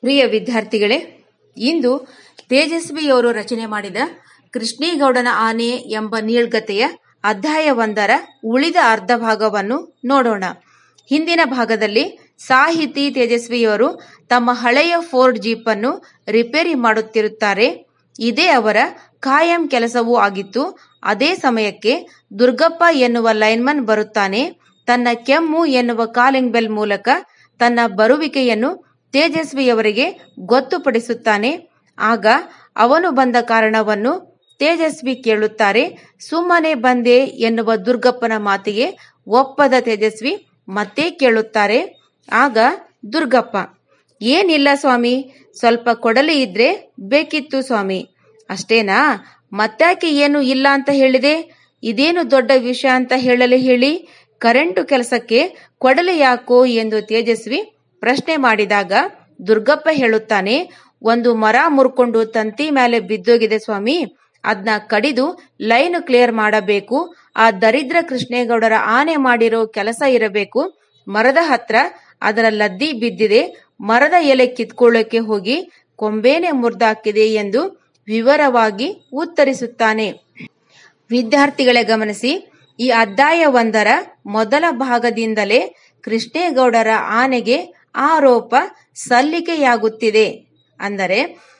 ಪ್ರಿಯ ವಿದ್ಯಾರ್ಥಿಗಳೇ ಇಂದು ತೇಜಸ್ವಿಯವರು ರಚನೆ ಮಾಡಿದ ಕೃಷ್ಣೇಗೌಡನ ಆನೆ ಎಂಬ ನೀಳ್ಗತೆಯ ಅಧ್ಯಾಯ ಒಂದರ ಉಳಿದ ಅರ್ಧ ಭಾಗವನ್ನು ನೋಡೋಣ ಹಿಂದಿನ ಭಾಗದಲ್ಲಿ ಸಾಹಿತಿ ತೇಜಸ್ವಿಯವರು ತಮ್ಮ ಹಳೆಯ ಫೋರ್ಡ್ ಜೀಪ್ ಅನ್ನು ರಿಪೇರಿ ಮಾಡುತ್ತಿರುತ್ತಾರೆ ಇದೇ ಅವರ ಕಾಯಂ ಕೆಲಸವೂ ಆಗಿತ್ತು ಅದೇ ಸಮಯಕ್ಕೆ ದುರ್ಗಪ್ಪ ಎನ್ನುವ ಲೈನ್ಮನ್ ಬರುತ್ತಾನೆ ತನ್ನ ಕೆಮ್ಮು ಎನ್ನುವ ಕಾಲಿಂಗ್ ಬೆಲ್ ಮೂಲಕ ತನ್ನ ಬರುವಿಕೆಯನ್ನು ತೇಜಸ್ವಿಯವರಿಗೆ ಗೊತ್ತುಪಡಿಸುತ್ತಾನೆ ಆಗ ಅವನು ಬಂದ ಕಾರಣವನ್ನು ತೇಜಸ್ವಿ ಕೇಳುತ್ತಾರೆ ಸುಮ್ಮನೆ ಬಂದೆ ಎನ್ನುವ ದುರ್ಗಪ್ಪನ ಮಾತಿಗೆ ಒಪ್ಪದ ತೇಜಸ್ವಿ ಮತ್ತೆ ಕೇಳುತ್ತಾರೆ ಆಗ ದುರ್ಗಪ್ಪ ಏನಿಲ್ಲ ಸ್ವಾಮಿ ಸ್ವಲ್ಪ ಕೊಡಲಿ ಇದ್ರೆ ಬೇಕಿತ್ತು ಸ್ವಾಮಿ ಅಷ್ಟೇನಾ ಮತ್ತ್ಯಾಕೆ ಏನು ಇಲ್ಲ ಅಂತ ಹೇಳಿದೆ ಇದೇನು ದೊಡ್ಡ ವಿಷಯ ಅಂತ ಹೇಳಲಿ ಹೇಳಿ ಕರೆಂಟು ಕೆಲಸಕ್ಕೆ ಕೊಡಲಿ ಯಾಕೋ ಎಂದು ತೇಜಸ್ವಿ ಪ್ರಶ್ನೆ ಮಾಡಿದಾಗ ದುರ್ಗಪ್ಪ ಹೇಳುತ್ತಾನೆ ಒಂದು ಮರ ಮುರ್ಕೊಂಡು ತಂತಿ ಮೇಲೆ ಬಿದ್ದೋಗಿದೆ ಸ್ವಾಮಿ ಅದನ್ನ ಕಡಿದು ಲೈನ್ ಕ್ಲಿಯರ್ ಮಾಡಬೇಕು ಆ ದರಿದ್ರ ಕೃಷ್ಣೇಗೌಡರ ಆನೆ ಮಾಡಿರೋ ಕೆಲಸ ಇರಬೇಕು ಮರದ ಹತ್ರ ಅದರ ಲದ್ದಿ ಬಿದ್ದಿದೆ ಮರದ ಎಲೆ ಕಿತ್ಕೊಳ್ಳೋಕೆ ಹೋಗಿ ಕೊಂಬೇನೆ ಮುರಿದಾಕಿದೆ ಎಂದು ವಿವರವಾಗಿ ಉತ್ತರಿಸುತ್ತಾನೆ ವಿದ್ಯಾರ್ಥಿಗಳೇ ಗಮನಿಸಿ ಈ ಅಧ್ಯಾಯ ಒಂದರ ಮೊದಲ ಭಾಗದಿಂದಲೇ ಕೃಷ್ಣೇಗೌಡರ ಆನೆಗೆ ಆರೋಪ ಸಲ್ಲಿಕೆಯಾಗುತ್ತಿದೆ ಅಂದರೆ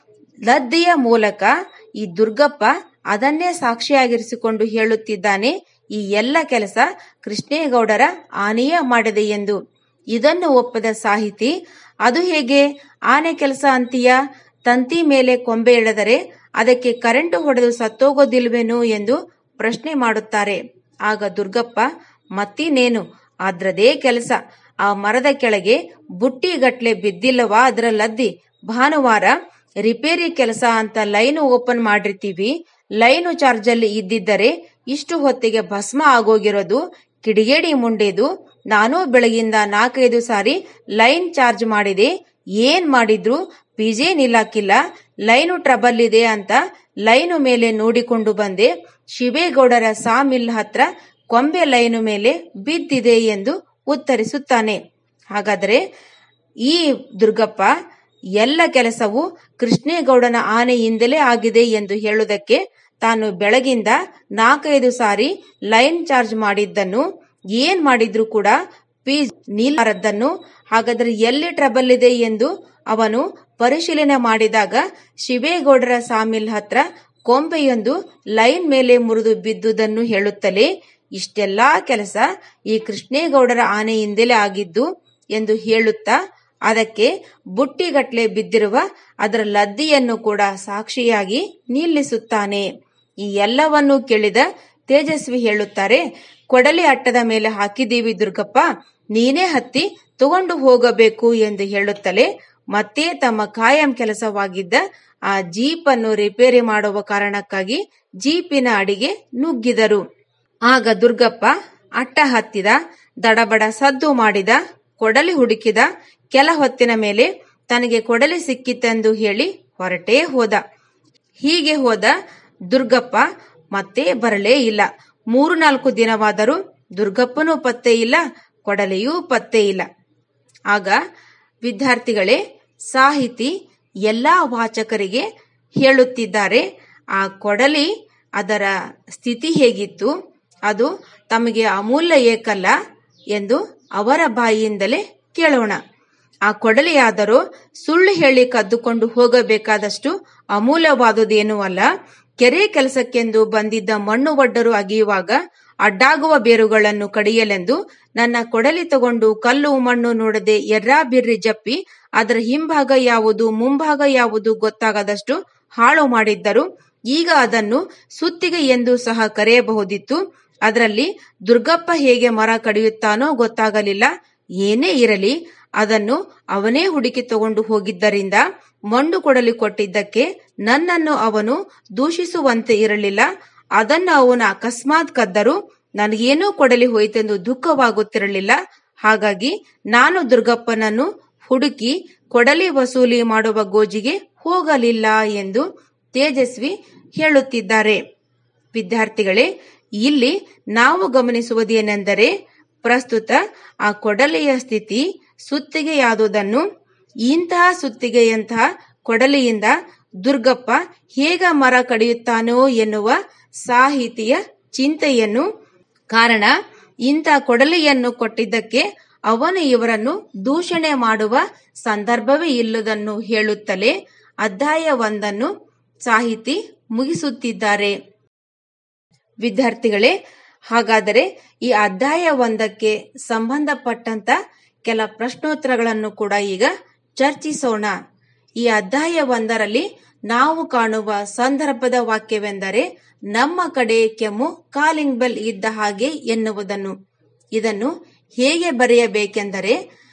ಲದ್ದಿಯ ಮೂಲಕ ಈ ದುರ್ಗಪ್ಪ ಅದನ್ನೇ ಸಾಕ್ಷಿಯಾಗಿರಿಸಿಕೊಂಡು ಹೇಳುತ್ತಿದ್ದಾನೆ ಈ ಎಲ್ಲ ಕೆಲಸ ಕೃಷ್ಣೇಗೌಡರ ಆನೆಯ ಮಾಡಿದೆ ಎಂದು ಇದನ್ನು ಒಪ್ಪದ ಸಾಹಿತಿ ಅದು ಹೇಗೆ ಆನೆ ಕೆಲಸ ಅಂತೀಯ ತಂತಿ ಮೇಲೆ ಕೊಂಬೆ ಎಳೆದರೆ ಅದಕ್ಕೆ ಕರೆಂಟು ಹೊಡೆದು ಸತ್ತೋಗೋದಿಲ್ವೇನು ಎಂದು ಪ್ರಶ್ನೆ ಮಾಡುತ್ತಾರೆ ಆಗ ದುರ್ಗಪ್ಪ ಮತ್ತಿನೇನು ಅದ್ರದೇ ಕೆಲಸ ಆ ಮರದ ಕೆಳಗೆ ಬುಟ್ಟಿಗಟ್ಲೆ ಬಿದ್ದಿಲ್ಲವಾ ಅದರ ಲದ್ದಿ ಭಾನುವಾರ ರಿಪೇರಿ ಕೆಲಸ ಅಂತ ಲೈನ್ ಓಪನ್ ಮಾಡಿರ್ತೀವಿ ಲೈನು ಚಾರ್ಜಲ್ಲಿ ಇದ್ದಿದ್ದರೆ ಇಷ್ಟು ಹೊತ್ತಿಗೆ ಭಸ್ಮ ಆಗೋಗಿರೋದು ಕಿಡಿಗೇಡಿ ಮುಂಡೆದು ನಾನು ಬೆಳಗಿಂದ ನಾಲ್ಕೈದು ಸಾರಿ ಲೈನ್ ಚಾರ್ಜ್ ಮಾಡಿದೆ ಏನ್ ಮಾಡಿದ್ರು ಪಿಜೆ ನಿಲ್ಲಾಕಿಲ್ಲ ಲೈನು ಟ್ರಬಲ್ ಇದೆ ಅಂತ ಲೈನು ಮೇಲೆ ನೋಡಿಕೊಂಡು ಬಂದೆ ಶಿವೇಗೌಡರ ಸಾ ಮಿಲ್ ಹತ್ರ ಕೊಂಬೆ ಲೈನು ಮೇಲೆ ಬಿದ್ದಿದೆ ಎಂದು ಉತ್ತರಿಸುತ್ತಾನೆ ಹಾಗಾದರೆ ಈ ದುರ್ಗಪ್ಪ ಎಲ್ಲ ಕೆಲಸವು ಕೃಷ್ಣೇಗೌಡನ ಆನೆಯಿಂದಲೇ ಆಗಿದೆ ಎಂದು ಹೇಳುವುದಕ್ಕೆ ತಾನು ಬೆಳಗಿಂದ ನಾಲ್ಕೈದು ಸಾರಿ ಲೈನ್ ಚಾರ್ಜ್ ಮಾಡಿದ್ದನ್ನು ಏನ್ ಮಾಡಿದ್ರು ಕೂಡ ಫೀಸ್ ನೀಲಾರದ್ದನ್ನು ಹಾಗಾದ್ರೆ ಎಲ್ಲಿ ಟ್ರಬಲ್ ಇದೆ ಎಂದು ಅವನು ಪರಿಶೀಲನೆ ಮಾಡಿದಾಗ ಶಿವೇಗೌಡರ ಸಾಮಿಲ್ ಹತ್ರ ಕೊಂಬೆಯೊಂದು ಲೈನ್ ಮೇಲೆ ಮುರಿದು ಬಿದ್ದುದನ್ನು ಹೇಳುತ್ತಲೇ ಇಷ್ಟೆಲ್ಲಾ ಕೆಲಸ ಈ ಕೃಷ್ಣೇಗೌಡರ ಆನೆಯಿಂದಲೇ ಆಗಿದ್ದು ಎಂದು ಹೇಳುತ್ತಾ ಅದಕ್ಕೆ ಬುಟ್ಟಿಗಟ್ಲೆ ಬಿದ್ದಿರುವ ಅದರ ಲದ್ದಿಯನ್ನು ಕೂಡ ಸಾಕ್ಷಿಯಾಗಿ ನಿಲ್ಲಿಸುತ್ತಾನೆ ಈ ಎಲ್ಲವನ್ನೂ ಕೇಳಿದ ತೇಜಸ್ವಿ ಹೇಳುತ್ತಾರೆ ಕೊಡಲಿ ಅಟ್ಟದ ಮೇಲೆ ಹಾಕಿದ್ದೀವಿ ದುರ್ಗಪ್ಪ ನೀನೇ ಹತ್ತಿ ತಗೊಂಡು ಹೋಗಬೇಕು ಎಂದು ಹೇಳುತ್ತಲೇ ಮತ್ತೆ ತಮ್ಮ ಕಾಯಂ ಕೆಲಸವಾಗಿದ್ದ ಆ ಜೀಪ್ ಅನ್ನು ರಿಪೇರಿ ಮಾಡುವ ಕಾರಣಕ್ಕಾಗಿ ಜೀಪಿನ ಅಡಿಗೆ ನುಗ್ಗಿದರು ಆಗ ದುರ್ಗಪ್ಪ ಅಟ್ಟ ಹತ್ತಿದ ದಡಬಡ ಸದ್ದು ಮಾಡಿದ ಕೊಡಲಿ ಹುಡುಕಿದ ಕೆಲ ಹೊತ್ತಿನ ಮೇಲೆ ತನಗೆ ಕೊಡಲಿ ಸಿಕ್ಕಿತೆಂದು ಹೇಳಿ ಹೊರಟೇ ಹೋದ ಹೀಗೆ ಹೋದ ದುರ್ಗಪ್ಪ ಮತ್ತೆ ಬರಲೇ ಇಲ್ಲ ಮೂರು ನಾಲ್ಕು ದಿನವಾದರೂ ದುರ್ಗಪ್ಪನೂ ಪತ್ತೆ ಇಲ್ಲ ಕೊಡಲಿಯೂ ಪತ್ತೆ ಇಲ್ಲ ಆಗ ವಿದ್ಯಾರ್ಥಿಗಳೇ ಸಾಹಿತಿ ಎಲ್ಲಾ ವಾಚಕರಿಗೆ ಹೇಳುತ್ತಿದ್ದಾರೆ ಆ ಕೊಡಲಿ ಅದರ ಸ್ಥಿತಿ ಹೇಗಿತ್ತು ಅದು ತಮಗೆ ಅಮೂಲ್ಯ ಏಕಲ್ಲ ಎಂದು ಅವರ ಬಾಯಿಯಿಂದಲೇ ಕೇಳೋಣ ಆ ಕೊಡಲಿಯಾದರೂ ಸುಳ್ಳು ಹೇಳಿ ಕದ್ದುಕೊಂಡು ಹೋಗಬೇಕಾದಷ್ಟು ಅಮೂಲ್ಯವಾದುದೇನೂ ಅಲ್ಲ ಕೆರೆ ಕೆಲಸಕ್ಕೆಂದು ಬಂದಿದ್ದ ಮಣ್ಣು ಒಡ್ಡರು ಅಗಿಯುವಾಗ ಅಡ್ಡಾಗುವ ಬೇರುಗಳನ್ನು ಕಡಿಯಲೆಂದು ನನ್ನ ಕೊಡಲಿ ತಗೊಂಡು ಕಲ್ಲು ಮಣ್ಣು ನೋಡದೆ ಎರ್ರಾ ಬಿರ್ರಿ ಜಪ್ಪಿ ಅದರ ಹಿಂಭಾಗ ಯಾವುದು ಮುಂಭಾಗ ಯಾವುದು ಗೊತ್ತಾಗದಷ್ಟು ಹಾಳು ಮಾಡಿದ್ದರು ಈಗ ಅದನ್ನು ಸುತ್ತಿಗೆ ಎಂದು ಸಹ ಕರೆಯಬಹುದಿತ್ತು ಅದರಲ್ಲಿ ದುರ್ಗಪ್ಪ ಹೇಗೆ ಮರ ಕಡಿಯುತ್ತಾನೋ ಗೊತ್ತಾಗಲಿಲ್ಲ ಏನೇ ಇರಲಿ ಅದನ್ನು ಅವನೇ ಹುಡುಕಿ ತಗೊಂಡು ಹೋಗಿದ್ದರಿಂದ ಮಂಡು ಕೊಡಲಿ ಕೊಟ್ಟಿದ್ದಕ್ಕೆ ನನ್ನನ್ನು ಅವನು ದೂಷಿಸುವಂತೆ ಇರಲಿಲ್ಲ ಅದನ್ನು ಅವನು ಅಕಸ್ಮಾತ್ ಕದ್ದರು ನನಗೇನೂ ಕೊಡಲಿ ಹೋಯಿತೆಂದು ದುಃಖವಾಗುತ್ತಿರಲಿಲ್ಲ ಹಾಗಾಗಿ ನಾನು ದುರ್ಗಪ್ಪನನ್ನು ಹುಡುಕಿ ಕೊಡಲಿ ವಸೂಲಿ ಮಾಡುವ ಗೋಜಿಗೆ ಹೋಗಲಿಲ್ಲ ಎಂದು ತೇಜಸ್ವಿ ಹೇಳುತ್ತಿದ್ದಾರೆ ವಿದ್ಯಾರ್ಥಿಗಳೇ ಇಲ್ಲಿ ನಾವು ಗಮನಿಸುವುದೇನೆಂದರೆ ಪ್ರಸ್ತುತ ಆ ಕೊಡಲಿಯ ಸ್ಥಿತಿ ಸುತ್ತಿಗೆಯಾದುದನ್ನು ಇಂತಹ ಸುತ್ತಿಗೆಯಂತಹ ಕೊಡಲಿಯಿಂದ ದುರ್ಗಪ್ಪ ಹೇಗ ಮರ ಕಡಿಯುತ್ತಾನೋ ಎನ್ನುವ ಸಾಹಿತಿಯ ಚಿಂತೆಯನ್ನು ಕಾರಣ ಇಂಥ ಕೊಡಲಿಯನ್ನು ಕೊಟ್ಟಿದ್ದಕ್ಕೆ ಅವನು ಇವರನ್ನು ದೂಷಣೆ ಮಾಡುವ ಸಂದರ್ಭವೇ ಇಲ್ಲದನ್ನು ಹೇಳುತ್ತಲೇ ಅಧ್ಯಾಯ ಒಂದನ್ನು ಸಾಹಿತಿ ಮುಗಿಸುತ್ತಿದ್ದಾರೆ ವಿದ್ಯಾರ್ಥಿಗಳೇ ಹಾಗಾದರೆ ಈ ಅಧ್ಯಾಯ ಒಂದಕ್ಕೆ ಸಂಬಂಧಪಟ್ಟಂತ ಕೆಲ ಪ್ರಶ್ನೋತ್ತರಗಳನ್ನು ಕೂಡ ಈಗ ಚರ್ಚಿಸೋಣ ಈ ಅಧ್ಯಾಯ ಒಂದರಲ್ಲಿ ನಾವು ಕಾಣುವ ಸಂದರ್ಭದ ವಾಕ್ಯವೆಂದರೆ ನಮ್ಮ ಕಡೆ ಕೆಮ್ಮು ಕಾಲಿಂಗ್ ಬೆಲ್ ಇದ್ದ ಹಾಗೆ ಎನ್ನುವುದನ್ನು ಇದನ್ನು ಹೇಗೆ ಬರೆಯಬೇಕೆಂದರೆ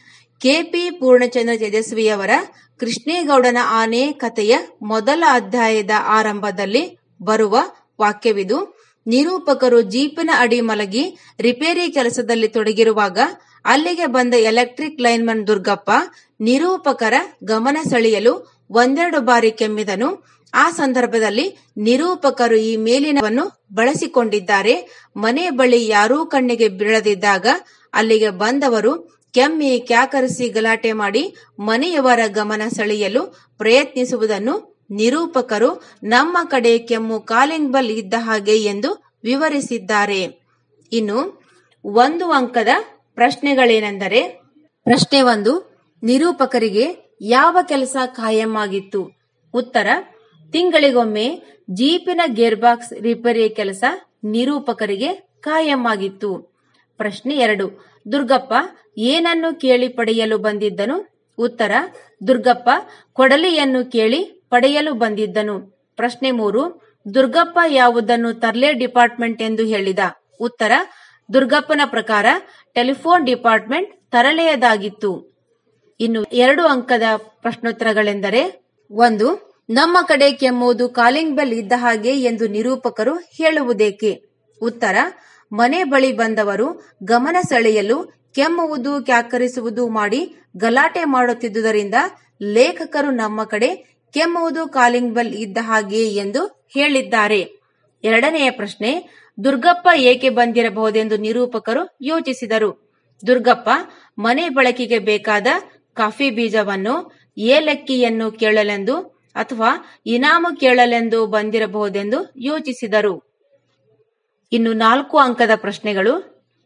ಕೆಪಿ ಪೂರ್ಣಚಂದ್ರ ತೇಜಸ್ವಿಯವರ ಕೃಷ್ಣೇಗೌಡನ ಆನೆ ಕಥೆಯ ಮೊದಲ ಅಧ್ಯಾಯದ ಆರಂಭದಲ್ಲಿ ಬರುವ ವಾಕ್ಯವಿದು ನಿರೂಪಕರು ಜೀಪಿನ ಅಡಿ ಮಲಗಿ ರಿಪೇರಿ ಕೆಲಸದಲ್ಲಿ ತೊಡಗಿರುವಾಗ ಅಲ್ಲಿಗೆ ಬಂದ ಎಲೆಕ್ಟ್ರಿಕ್ ಲೈನ್ಮನ್ ದುರ್ಗಪ್ಪ ನಿರೂಪಕರ ಗಮನ ಸೆಳೆಯಲು ಒಂದೆರಡು ಬಾರಿ ಕೆಮ್ಮಿದನು ಆ ಸಂದರ್ಭದಲ್ಲಿ ನಿರೂಪಕರು ಈ ಮೇಲಿನವನ್ನು ಬಳಸಿಕೊಂಡಿದ್ದಾರೆ ಮನೆ ಬಳಿ ಯಾರೂ ಕಣ್ಣಿಗೆ ಬೀಳದಿದ್ದಾಗ ಅಲ್ಲಿಗೆ ಬಂದವರು ಕೆಮ್ಮಿ ಕ್ಯಾಕರಿಸಿ ಗಲಾಟೆ ಮಾಡಿ ಮನೆಯವರ ಗಮನ ಸೆಳೆಯಲು ಪ್ರಯತ್ನಿಸುವುದನ್ನು ನಿರೂಪಕರು ನಮ್ಮ ಕಡೆ ಕೆಮ್ಮು ಕಾಲಿಂಗ್ ಬಲ್ ಇದ್ದ ಹಾಗೆ ಎಂದು ವಿವರಿಸಿದ್ದಾರೆ ಇನ್ನು ಒಂದು ಅಂಕದ ಪ್ರಶ್ನೆಗಳೇನೆಂದರೆ ಪ್ರಶ್ನೆ ಒಂದು ನಿರೂಪಕರಿಗೆ ಯಾವ ಕೆಲಸ ಕಾಯಂ ಆಗಿತ್ತು ಉತ್ತರ ತಿಂಗಳಿಗೊಮ್ಮೆ ಜೀಪಿನ ಗೇರ್ಬಾಕ್ಸ್ ರಿಪೇರಿ ಕೆಲಸ ನಿರೂಪಕರಿಗೆ ಕಾಯಂ ಆಗಿತ್ತು ಪ್ರಶ್ನೆ ಎರಡು ದುರ್ಗಪ್ಪ ಏನನ್ನು ಕೇಳಿ ಪಡೆಯಲು ಬಂದಿದ್ದನು ಉತ್ತರ ದುರ್ಗಪ್ಪ ಕೊಡಲಿಯನ್ನು ಕೇಳಿ ಪಡೆಯಲು ಬಂದಿದ್ದನು ಪ್ರಶ್ನೆ ಮೂರು ದುರ್ಗಪ್ಪ ಯಾವುದನ್ನು ತರ್ಲೆ ಡಿಪಾರ್ಟ್ಮೆಂಟ್ ಎಂದು ಹೇಳಿದ ಉತ್ತರ ದುರ್ಗಪ್ಪನ ಪ್ರಕಾರ ಟೆಲಿಫೋನ್ ಡಿಪಾರ್ಟ್ಮೆಂಟ್ ತರಲೆಯದಾಗಿತ್ತು ಇನ್ನು ಎರಡು ಅಂಕದ ಪ್ರಶ್ನೋತ್ತರಗಳೆಂದರೆ ಒಂದು ನಮ್ಮ ಕಡೆ ಕೆಮ್ಮುವುದು ಕಾಲಿಂಗ್ ಬೆಲ್ ಇದ್ದ ಹಾಗೆ ಎಂದು ನಿರೂಪಕರು ಹೇಳುವುದೇಕೆ ಉತ್ತರ ಮನೆ ಬಳಿ ಬಂದವರು ಗಮನ ಸೆಳೆಯಲು ಕೆಮ್ಮುವುದು ಕ್ಯಾಕರಿಸುವುದು ಮಾಡಿ ಗಲಾಟೆ ಮಾಡುತ್ತಿದ್ದುದರಿಂದ ಲೇಖಕರು ನಮ್ಮ ಕಡೆ ಕೆಮ್ಮುವುದು ಕಾಲಿಂಗ್ ಬೆಲ್ ಇದ್ದ ಹಾಗೆ ಎಂದು ಹೇಳಿದ್ದಾರೆ ಎರಡನೆಯ ಪ್ರಶ್ನೆ ದುರ್ಗಪ್ಪ ಏಕೆ ಬಂದಿರಬಹುದೆಂದು ನಿರೂಪಕರು ಯೋಚಿಸಿದರು ದುರ್ಗಪ್ಪ ಮನೆ ಬಳಕೆಗೆ ಬೇಕಾದ ಕಾಫಿ ಬೀಜವನ್ನು ಏಲಕ್ಕಿಯನ್ನು ಕೇಳಲೆಂದು ಅಥವಾ ಇನಾಮು ಕೇಳಲೆಂದು ಬಂದಿರಬಹುದೆಂದು ಯೋಚಿಸಿದರು ಇನ್ನು ನಾಲ್ಕು ಅಂಕದ ಪ್ರಶ್ನೆಗಳು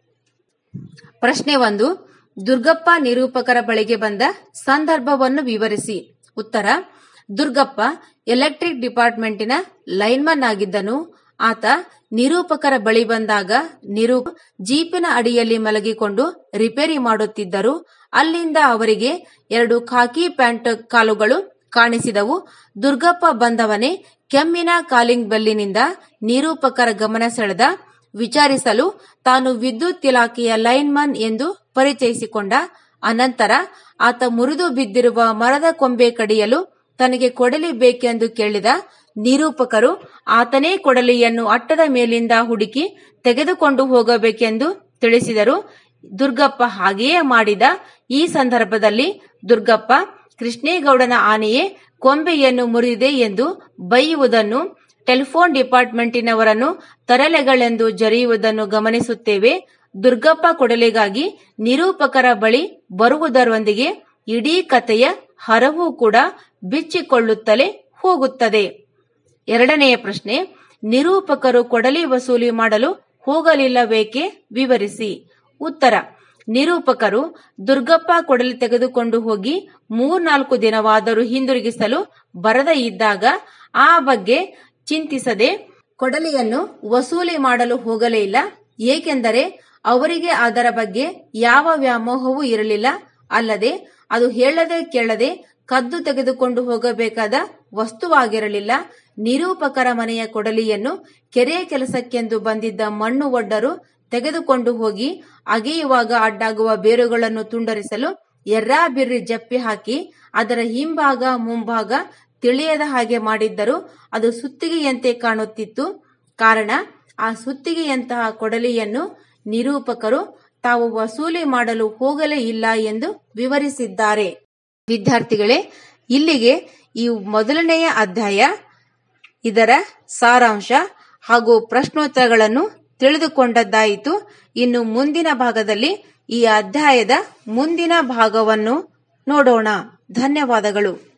ಪ್ರಶ್ನೆ ಒಂದು ದುರ್ಗಪ್ಪ ನಿರೂಪಕರ ಬಳಿಗೆ ಬಂದ ಸಂದರ್ಭವನ್ನು ವಿವರಿಸಿ ಉತ್ತರ ದುರ್ಗಪ್ಪ ಎಲೆಕ್ಟ್ರಿಕ್ ಡಿಪಾರ್ಟ್ಮೆಂಟಿನ ಲೈನ್ಮನ್ ಆಗಿದ್ದನು ಆತ ನಿರೂಪಕರ ಬಳಿ ಬಂದಾಗ ನಿರೂಪ್ ಜೀಪಿನ ಅಡಿಯಲ್ಲಿ ಮಲಗಿಕೊಂಡು ರಿಪೇರಿ ಮಾಡುತ್ತಿದ್ದರು ಅಲ್ಲಿಂದ ಅವರಿಗೆ ಎರಡು ಖಾಕಿ ಪ್ಯಾಂಟ್ ಕಾಲುಗಳು ಕಾಣಿಸಿದವು ದುರ್ಗಪ್ಪ ಬಂದವನೇ ಕೆಮ್ಮಿನ ಕಾಲಿಂಗ್ ಬೆಲ್ಲಿನಿಂದ ನಿರೂಪಕರ ಗಮನ ಸೆಳೆದ ವಿಚಾರಿಸಲು ತಾನು ವಿದ್ಯುತ್ ಇಲಾಖೆಯ ಲೈನ್ಮನ್ ಎಂದು ಪರಿಚಯಿಸಿಕೊಂಡ ಅನಂತರ ಆತ ಮುರಿದು ಬಿದ್ದಿರುವ ಮರದ ಕೊಂಬೆ ಕಡಿಯಲು ತನಗೆ ಕೊಡಲಿ ಬೇಕೆಂದು ಕೇಳಿದ ನಿರೂಪಕರು ಆತನೇ ಕೊಡಲಿಯನ್ನು ಅಟ್ಟದ ಮೇಲಿಂದ ಹುಡುಕಿ ತೆಗೆದುಕೊಂಡು ಹೋಗಬೇಕೆಂದು ತಿಳಿಸಿದರು ದುರ್ಗಪ್ಪ ಹಾಗೆಯೇ ಮಾಡಿದ ಈ ಸಂದರ್ಭದಲ್ಲಿ ದುರ್ಗಪ್ಪ ಕೃಷ್ಣೇಗೌಡನ ಆನೆಯೇ ಕೊಂಬೆಯನ್ನು ಮುರಿದಿದೆ ಎಂದು ಬೈಯುವುದನ್ನು ಟೆಲಿಫೋನ್ ಡಿಪಾರ್ಟ್ಮೆಂಟಿನವರನ್ನು ತರಲೆಗಳೆಂದು ಜರಿಯುವುದನ್ನು ಗಮನಿಸುತ್ತೇವೆ ದುರ್ಗಪ್ಪ ಕೊಡಲಿಗಾಗಿ ನಿರೂಪಕರ ಬಳಿ ಬರುವುದರೊಂದಿಗೆ ಇಡೀ ಕಥೆಯ ಹರವು ಕೂಡ ಬಿಚ್ಚಿಕೊಳ್ಳುತ್ತಲೇ ಹೋಗುತ್ತದೆ ಎರಡನೆಯ ಪ್ರಶ್ನೆ ನಿರೂಪಕರು ಕೊಡಲಿ ವಸೂಲಿ ಮಾಡಲು ಹೋಗಲಿಲ್ಲಬೇಕೆ ವಿವರಿಸಿ ಉತ್ತರ ನಿರೂಪಕರು ದುರ್ಗಪ್ಪ ಕೊಡಲಿ ತೆಗೆದುಕೊಂಡು ಹೋಗಿ ಮೂರ್ನಾಲ್ಕು ದಿನವಾದರೂ ಹಿಂದಿರುಗಿಸಲು ಬರದ ಇದ್ದಾಗ ಆ ಬಗ್ಗೆ ಚಿಂತಿಸದೆ ಕೊಡಲಿಯನ್ನು ವಸೂಲಿ ಮಾಡಲು ಹೋಗಲೇ ಇಲ್ಲ ಏಕೆಂದರೆ ಅವರಿಗೆ ಅದರ ಬಗ್ಗೆ ಯಾವ ವ್ಯಾಮೋಹವೂ ಇರಲಿಲ್ಲ ಅಲ್ಲದೆ ಅದು ಹೇಳದೆ ಕೇಳದೆ ಕದ್ದು ತೆಗೆದುಕೊಂಡು ಹೋಗಬೇಕಾದ ವಸ್ತುವಾಗಿರಲಿಲ್ಲ ನಿರೂಪಕರ ಮನೆಯ ಕೊಡಲಿಯನ್ನು ಕೆರೆ ಕೆಲಸಕ್ಕೆಂದು ಬಂದಿದ್ದ ಮಣ್ಣು ಒಡ್ಡರು ತೆಗೆದುಕೊಂಡು ಹೋಗಿ ಅಗೆಯುವಾಗ ಅಡ್ಡಾಗುವ ಬೇರುಗಳನ್ನು ತುಂಡರಿಸಲು ಎರ್ರಾ ಬಿರ್ರಿ ಜಪ್ಪಿ ಹಾಕಿ ಅದರ ಹಿಂಭಾಗ ಮುಂಭಾಗ ತಿಳಿಯದ ಹಾಗೆ ಮಾಡಿದ್ದರು ಅದು ಸುತ್ತಿಗೆಯಂತೆ ಕಾಣುತ್ತಿತ್ತು ಕಾರಣ ಆ ಸುತ್ತಿಗೆಯಂತಹ ಕೊಡಲಿಯನ್ನು ನಿರೂಪಕರು ತಾವು ವಸೂಲಿ ಮಾಡಲು ಹೋಗಲೇ ಇಲ್ಲ ಎಂದು ವಿವರಿಸಿದ್ದಾರೆ ವಿದ್ಯಾರ್ಥಿಗಳೇ ಇಲ್ಲಿಗೆ ಈ ಮೊದಲನೆಯ ಅಧ್ಯಾಯ ಇದರ ಸಾರಾಂಶ ಹಾಗೂ ಪ್ರಶ್ನೋತ್ತರಗಳನ್ನು ತಿಳಿದುಕೊಂಡದ್ದಾಯಿತು ಇನ್ನು ಮುಂದಿನ ಭಾಗದಲ್ಲಿ ಈ ಅಧ್ಯಾಯದ ಮುಂದಿನ ಭಾಗವನ್ನು ನೋಡೋಣ ಧನ್ಯವಾದಗಳು